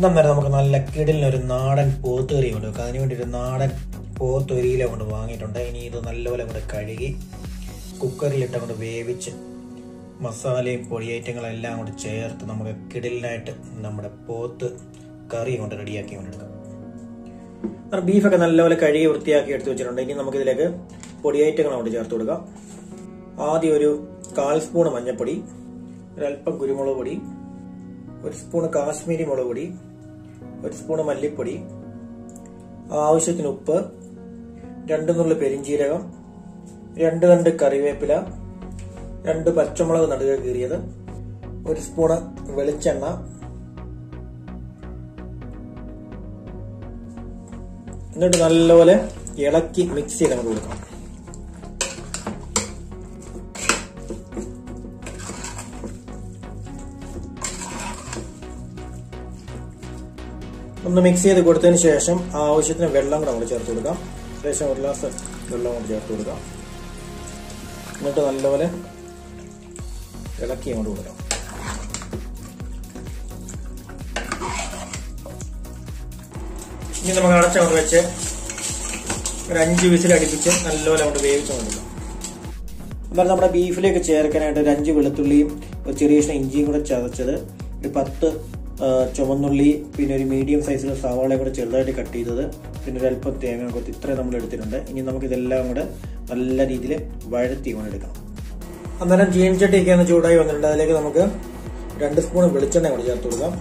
അന്നേരം നമുക്ക് നല്ല കിടിലിനൊരു നാടൻ പോത്തുകറി കൊണ്ട് വെക്കാം അതിന് വേണ്ടി ഒരു നാടൻ പോത്തൊരിയില കൊണ്ട് വാങ്ങിയിട്ടുണ്ട് ഇനി ഇത് നല്ലപോലെ കൊണ്ട് കഴുകി കുക്കറിലിട്ട് കൊണ്ട് വേവിച്ച് മസാലയും പൊടി ഐറ്റങ്ങളെല്ലാം കൊണ്ട് ചേർത്ത് നമുക്ക് കിടിലിനായിട്ട് നമ്മുടെ പോത്ത് കറി കൊണ്ട് റെഡിയാക്കി കൊണ്ടെടുക്കാം കാരണം ബീഫൊക്കെ നല്ലപോലെ കഴുകി വൃത്തിയാക്കി എടുത്ത് വെച്ചിട്ടുണ്ട് ഇനി നമുക്ക് ഇതിലേക്ക് പൊടി ഐറ്റങ്ങൾ കൊണ്ട് ചേർത്ത് കൊടുക്കാം ആദ്യം ഒരു കാൽ സ്പൂൺ മഞ്ഞൾപ്പൊടി ഒരല്പം കുരുമുളക് പൊടി ഒരു സ്പൂൺ കാശ്മീരി മുളക് പൊടി ഒരു സ്പൂൺ മല്ലിപ്പൊടി ആവശ്യത്തിന് ഉപ്പ് രണ്ട് നുള്ളി പെരിഞ്ചീരകം രണ്ട് തണ്ട് കറിവേപ്പില രണ്ട് പച്ചമുളക് നടുക കീറിയത് ഒരു സ്പൂണ് വെളിച്ചെണ്ണ എന്നിട്ട് നല്ലപോലെ ഇളക്കി മിക്സ് ചെയ്ത് നമുക്ക് കൊടുക്കാം ഒന്ന് മിക്സ് ചെയ്ത് കൊടുത്തതിന് ശേഷം ആവശ്യത്തിന് വെള്ളം കൂടെ നമ്മൾ ചേർത്ത് കൊടുക്കാം ഏകദേശം ഒരു ഗ്ലാസ് വെള്ളം കൂടെ ചേർത്ത് കൊടുക്കാം എന്നിട്ട് നല്ലപോലെ ഇളക്കി അങ്ങോട്ട് കൊടുക്കാം ഇനി നമുക്ക് അടച്ചങ്ങോട്ട് വെച്ച് ഒരു അഞ്ച് വിസിൽ അടുപ്പിച്ച് നല്ലപോലെ അങ്ങോട്ട് വേവിച്ച് കൊടുക്കാം എന്നാൽ നമ്മുടെ ബീഫിലേക്ക് ചേർക്കാനായിട്ട് ഒരു അഞ്ച് വെളുത്തുള്ളിയും ഒരു ചെറിയ കഷ്ണം ഇഞ്ചിയും കൂടെ ചതച്ചത് ഒരു പത്ത് ആ, ചുവന്നുള്ളി പിന്നെ ഒരു മീഡിയം സൈസിലെ സവാളയും കൂടെ ചെറുതായിട്ട് കട്ട് ചെയ്തത് പിന്നെ ഒരു അല്പം തേങ്ങ കൊത്തി ഇത്രയും നമ്മൾ എടുത്തിട്ടുണ്ട് ഇനി നമുക്ക് ഇതെല്ലാം കൂടെ നല്ല രീതിയിൽ വഴത്തി കൊണ്ടെടുക്കണം അന്നേരം ചീനച്ചട്ടിയൊക്കെ ഒന്ന് ചൂടായി വന്നിട്ടുണ്ട് അതിലേക്ക് നമുക്ക് രണ്ട് സ്പൂൺ വെളിച്ചെണ്ണ കൂടെ ചേർത്ത് കൊടുക്കാം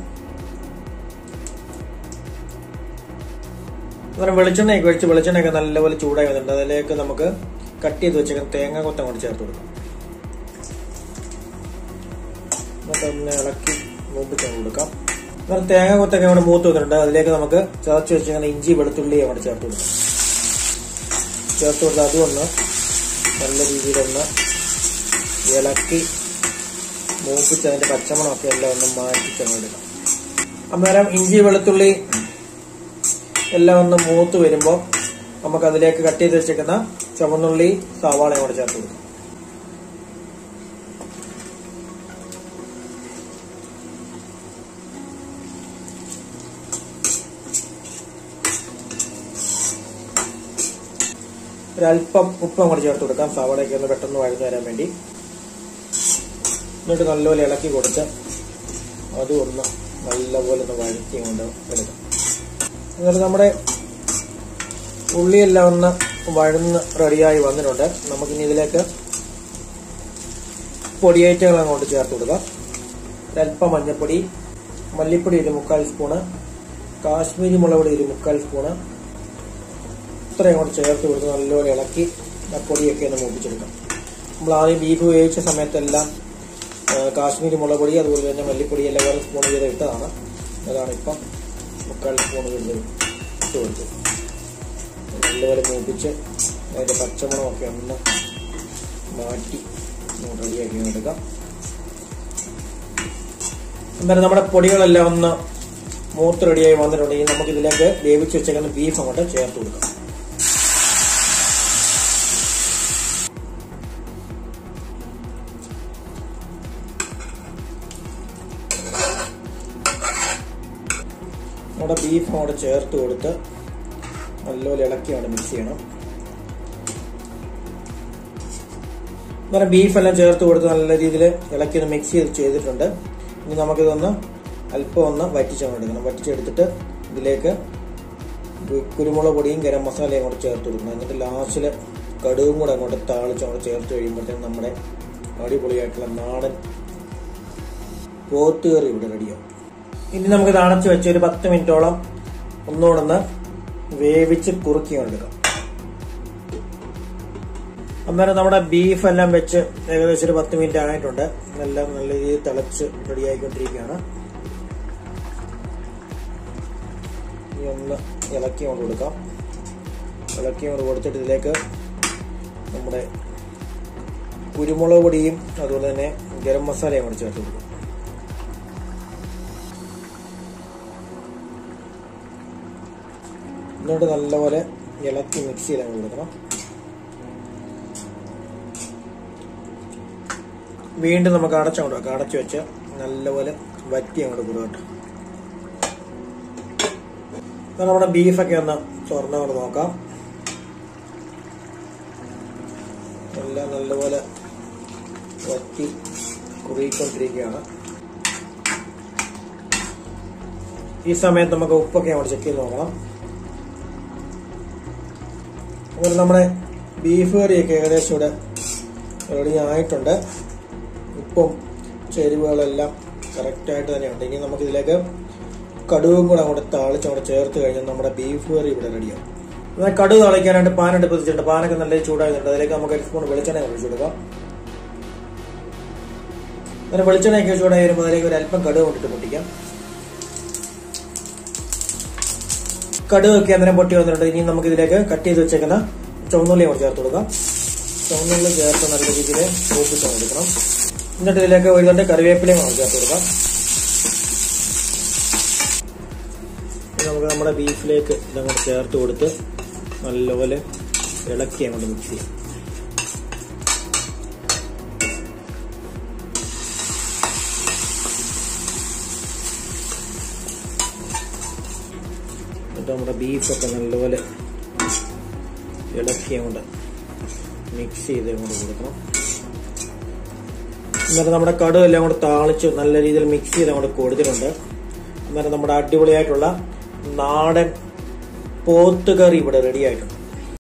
അന്നേരം വെളിച്ചെണ്ണയൊക്കെ ഒഴിച്ച് വെളിച്ചെണ്ണയൊക്കെ നല്ലപോലെ ചൂടായി വന്നിട്ടുണ്ട് അതിലേക്ക് നമുക്ക് കട്ട് ചെയ്ത് വെച്ചേക്കുന്ന തേങ്ങ കൊത്തം കൂടി ചേർത്ത് കൊടുക്കാം എന്നിട്ട് ഒന്ന് ഇളക്കി മൂപ്പിച്ച് അങ്ങ് കൊടുക്കാം അന്നേരം തേങ്ങ കൊത്തൊക്കെ അവിടെ മൂത്ത് വന്നിട്ടുണ്ട് അതിലേക്ക് നമുക്ക് ചതച്ച് വെച്ചിങ്ങനെ ഇഞ്ചി വെളുത്തുള്ളി അങ്ങോട്ട് ചേർത്ത് കൊടുക്കാം ചേർത്ത് കൊടുത്ത് അതും ഒന്ന് നല്ല രീതിയിലൊന്ന് ഇളക്കി മൂപ്പിച്ച് അതിന്റെ പച്ചമണമൊക്കെ എല്ലാം ഒന്ന് മാറ്റിച്ചങ്ങ് എടുക്കാം അന്നേരം ഇഞ്ചി വെളുത്തുള്ളി എല്ലാം ഒന്ന് മൂത്ത് വരുമ്പോൾ നമുക്ക് അതിലേക്ക് കട്ട് ചെയ്ത് വെച്ചേക്കുന്ന ചുവന്നുള്ളി സവാളയും കൂടെ ചേർത്ത് കൊടുക്കാം ഒരല്പം ഉപ്പും കൂടെ ചേർത്ത് കൊടുക്കാം സവാളയൊക്കെ ഒന്ന് പെട്ടെന്ന് വഴന്നു വരാൻ വേണ്ടി എന്നിട്ട് നല്ലപോലെ ഇളക്കി കൊടുത്ത് അതും ഒന്ന് നല്ലപോലെ ഒന്ന് വഴറ്റി കൊണ്ട് എടുക്കാം എന്നിട്ട് നമ്മുടെ ഉള്ളിയെല്ലാം ഒന്ന് വഴന്ന് റെഡിയായി വന്നിട്ടുണ്ട് നമുക്കിനി ഇതിലേക്ക് പൊടിയേറ്റങ്ങൾ അങ്ങോട്ട് ചേർത്ത് കൊടുക്കാം ഒരല്പം മഞ്ഞൾപ്പൊടി മല്ലിപ്പൊടി ഒരു മുക്കാൽ സ്പൂണ് കാശ്മീരി മുളക് പൊടി ഒരു മുക്കാൽ സ്പൂണ് ഇത്രയും കൂടെ ചേർത്ത് കൊടുത്ത് നല്ലപോലെ ഇളക്കി ആ പൊടിയൊക്കെ ഒന്ന് മൂപ്പിച്ചെടുക്കാം നമ്മൾ ആദ്യം ബീഫ് വേവിച്ച സമയത്തെല്ലാം ആ, കാശ്മീരി മുളക് പൊടി അതുപോലെ തന്നെ മല്ലിപ്പൊടി എല്ലാം വേറെ സ്പൂൺ വീതം ഇട്ടതാണ് അതാണ് ഇപ്പം മുക്കാൽ സ്പൂൺ വീതം ഇട്ട് കൊടുത്തത് നല്ലപോലെ മൂപ്പിച്ച് അതിന്റെ പച്ചമുളകൊക്കെ ഒന്ന് മാറ്റി റെഡിയാക്കി എടുക്കാം എന്തായാലും നമ്മുടെ പൊടികളെല്ലാം ഒന്ന് മൂത്ത് റെഡിയായി വന്നിട്ടുണ്ടെങ്കിൽ നമുക്ക് ഇതിലേക്ക് വേവിച്ച് വെച്ചേക്കുന്ന ബീഫ് അങ്ങോട്ട് ചേർത്ത് കൊടുക്കാം നമ്മുടെ ബീഫ് അങ്ങോട്ട് ചേർത്ത് കൊടുത്ത് നല്ലപോലെ ഇളക്കി അങ്ങോട്ട് മിക്സ് ചെയ്യണം അങ്ങനെ ബീഫ് എല്ലാം ചേർത്ത് കൊടുത്ത് നല്ല രീതിയിൽ ഇളക്കി ഒന്ന് മിക്സ് ചെയ്ത് ചെയ്തിട്ടുണ്ട് ഇനി നമുക്കിതൊന്ന് അല്പം ഒന്ന് വറ്റിച്ചങ്ങോട്ട് എടുക്കണം വറ്റിച്ചെടുത്തിട്ട് ഇതിലേക്ക് കു- കുരുമുളക് പൊടിയും ഗരം മസാലയും കൂടെ ചേർത്ത് കൊടുക്കണം എന്നിട്ട് ലാസ്റ്റിൽ കടുകും കൂടെ അങ്ങോട്ട് താളിച്ച് അങ്ങോട്ട് ചേർത്ത് കഴിയുമ്പോഴത്തേക്കും നമ്മുടെ അടിപൊളിയായിട്ടുള്ള നാടൻ പോത്തുകറി ഇവിടെ റെഡിയാവും ഇനി നമുക്ക് ഇത് അടച്ചു വെച്ച് ഒരു പത്ത് മിനിറ്റോളം ഒന്നുകൂടെ ഒന്ന് വേവിച്ച് കുറുക്കി എടുക്കാം അന്നേരം നമ്മുടെ ബീഫ് എല്ലാം വെച്ച് ഏകദേശം ഒരു പത്ത് മിനിറ്റ് ആയിട്ടുണ്ട് എല്ലാം നല്ല രീതിയിൽ തിളച്ച് റെഡിയായിക്കൊണ്ടിരിക്കുകയാണ് ഇനി ഒന്ന് ഇളക്കി കൊണ്ട് കൊടുക്കാം ഇളക്കി കൊണ്ട് കൊടുത്തിട്ട് ഇതിലേക്ക് നമ്മുടെ കുരുമുളക് പൊടിയും അതുപോലെ തന്നെ ഗരം മസാലയും കൂടി ചേർത്ത് കൊടുക്കും എന്നിട്ട് നല്ലപോലെ ഇളക്കി മിക്സ് ചെയ്ത് അങ്ങ് കൊടുക്കണം വീണ്ടും നമുക്ക് അടച്ചങ്ങോട്ട് വെക്കാം അടച്ചു വെച്ച് നല്ലപോലെ വറ്റി അങ്ങോട്ട് കൊടുക്കട്ടെ അപ്പോൾ നമ്മുടെ ബീഫൊക്കെ ഒന്ന് തുറന്നുകൊണ്ട് നോക്കാം എല്ലാം നല്ലപോലെ വറ്റി കുറുകിക്കൊണ്ടിരിക്കുകയാണ് ഈ സമയത്ത് നമുക്ക് ഉപ്പൊക്കെ അങ്ങോട്ട് ചെക്ക് ചെയ്ത് നോക്കണം അതുപോലെ നമ്മുടെ ബീഫ് കറിയൊക്കെ ഏകദേശം ഇവിടെ റെഡി ആയിട്ടുണ്ട് ഉപ്പും ചേരുവകളെല്ലാം കറക്റ്റായിട്ട് തന്നെയുണ്ട് ഇനി നമുക്കിതിലേക്ക് കടുവും കൂടെ അങ്ങോട്ട് താളിച്ച് അങ്ങോട്ട് ചേർത്ത് കഴിഞ്ഞാൽ നമ്മുടെ ബീഫ് കറി ഇവിടെ റെഡിയാവും എന്നാൽ കടുവ് താളിക്കാനായിട്ട് പാൻ എടുപ്പിച്ചിട്ടുണ്ട് പാനൊക്കെ നല്ല ചൂടായതുണ്ട് അതിലേക്ക് നമുക്ക് ഒരു സ്പൂൺ വെളിച്ചെണ്ണ ഒഴിച്ചു കൊടുക്കാം അങ്ങനെ വെളിച്ചെണ്ണയൊക്കെ ചൂടായി വരുമ്പോൾ അതിലേക്ക് ഒരു അല്പം കടുവ് കൊണ്ടിട്ട് പൊട്ടിക്കാം കടുവൊക്കെ അന്നേരം പൊട്ടി വന്നിട്ടുണ്ട് ഇനി നമുക്ക് ഇതിലേക്ക് കട്ട് ചെയ്ത് വെച്ചേക്കുന്ന ചുവന്നുള്ളി കൂടെ ചേർത്ത് കൊടുക്കാം ചുവന്നുള്ളി ചേർത്ത് നല്ല രീതിയിൽ മൂപ്പിച്ച് കൊടുക്കണം എന്നിട്ട് ഇതിലേക്ക് ഒരു തണ്ട് കറിവേപ്പിലയും കൂടെ ചേർത്ത് കൊടുക്കാം ഇനി നമുക്ക് നമ്മുടെ ബീഫിലേക്ക് ഇതങ്ങോട്ട് ചേർത്ത് കൊടുത്ത് നല്ലപോലെ ഇളക്കി അങ്ങോട്ട് മിക്സ് ചെയ്യാം എന്നിട്ട് നമ്മുടെ ബീഫൊക്കെ നല്ലപോലെ ഇളക്കി അങ്ങോട്ട് മിക്സ് ചെയ്ത് അങ്ങോട്ട് കൊടുക്കണം എന്നിട്ട് നമ്മുടെ കടുവ് എല്ലാം കൂടെ താളിച്ച് നല്ല രീതിയിൽ മിക്സ് ചെയ്ത് അങ്ങോട്ട് കൊടുത്തിട്ടുണ്ട് എന്നിട്ട് നമ്മുടെ അടിപൊളിയായിട്ടുള്ള നാടൻ പോത്തുകറി ഇവിടെ റെഡി ആയിട്ടുണ്ട്